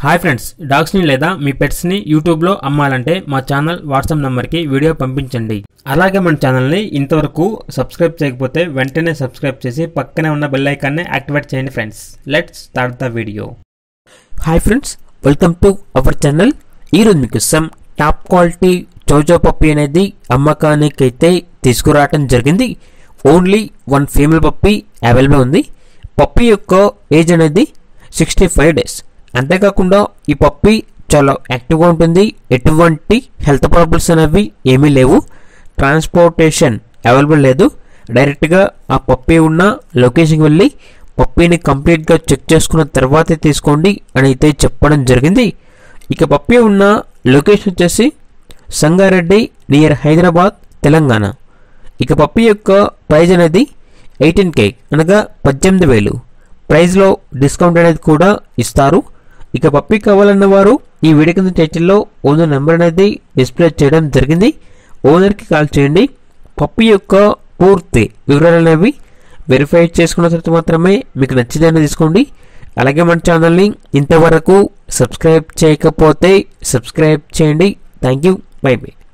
hi friends డాగ్స్ని లేదా మీ పెట్స్ని యూట్యూబ్లో అమ్మాలంటే మా ఛానల్ వాట్సాప్ నెంబర్కి వీడియో పంపించండి అలాగే మన ఛానల్ని ఇంతవరకు సబ్స్క్రైబ్ చేయకపోతే వెంటనే సబ్స్క్రైబ్ చేసి పక్కనే ఉన్న బెల్ ఐకాన్ని యాక్టివేట్ చేయండి friends let's start the video hi friends welcome to our channel ఈరోజు మీకు సమ్ టాప్ క్వాలిటీ చోజో పప్పి అనేది అమ్మకానికి అయితే తీసుకురావటం జరిగింది only one female puppy available ఉంది పప్పి యొక్క ఏజ్ అనేది సిక్స్టీ ఫైవ్ డేస్ అంతేకాకుండా ఈ పప్పి చాలా యాక్టివ్గా ఉంటుంది ఎటువంటి హెల్త్ ప్రాబ్లమ్స్ అనేవి ఏమీ లేవు ట్రాన్స్పోర్టేషన్ అవైలబుల్ లేదు డైరెక్ట్గా ఆ పప్పి ఉన్న లొకేషన్కి వెళ్ళి పప్పీని కంప్లీట్గా చెక్ చేసుకున్న తర్వాతే తీసుకోండి అని అయితే చెప్పడం జరిగింది ఇక పప్పి ఉన్న లొకేషన్ వచ్చేసి సంగారెడ్డి నియర్ హైదరాబాద్ తెలంగాణ ఇక పప్పి యొక్క ప్రైజ్ అనేది ఎయిటీన్ కే అనగా పద్దెనిమిది వేలు ప్రైజ్లో డిస్కౌంట్ అనేది కూడా ఇస్తారు ఇక పప్పి కావాలన్న వారు ఈ వీడియో కింద టైటిల్లో ఓనర్ నెంబర్ అనేది డిస్ప్లే చేయడం జరిగింది ఓనర్కి కాల్ చేయండి పప్పి యొక్క పూర్తి వివరాలు అనేవి వెరిఫై చేసుకున్న తర్వాత మాత్రమే మీకు నచ్చిందని తీసుకోండి అలాగే మన ఛానల్ని ఇంతవరకు సబ్స్క్రైబ్ చేయకపోతే సబ్స్క్రైబ్ చేయండి థ్యాంక్ యూ బై బై